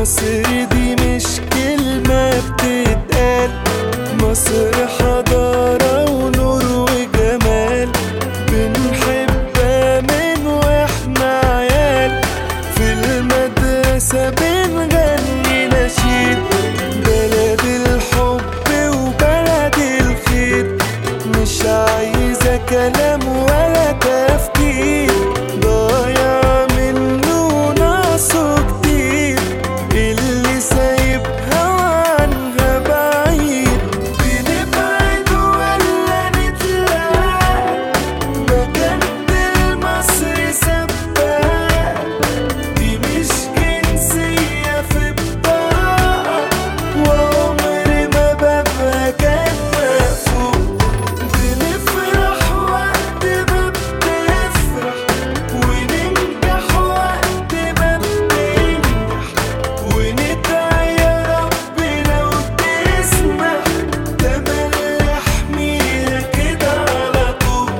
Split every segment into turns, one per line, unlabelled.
مصر دي مش كلمة بتتقال مصر حضارة ونور وجمال بنحبها من واحنا عيال في المدرسة بنغني نشيد بلد الحب وبلد الخير مش عايزة كلام ولا تفكير ضايع منه ناقصه كتير اللي سايبها عنها بعيد بنبعد ولا نتلاقى بجد المصري سباق دي مش جنسية في بطاقة وعمري ما ببقى كان مقفول بنفرح وقت ما بتفرح وننجح وقت ما بتنجح وندعي يا رب لو تسمح تملي يحميها كده على طول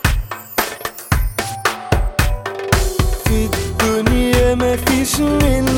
في الدنيا مفيش من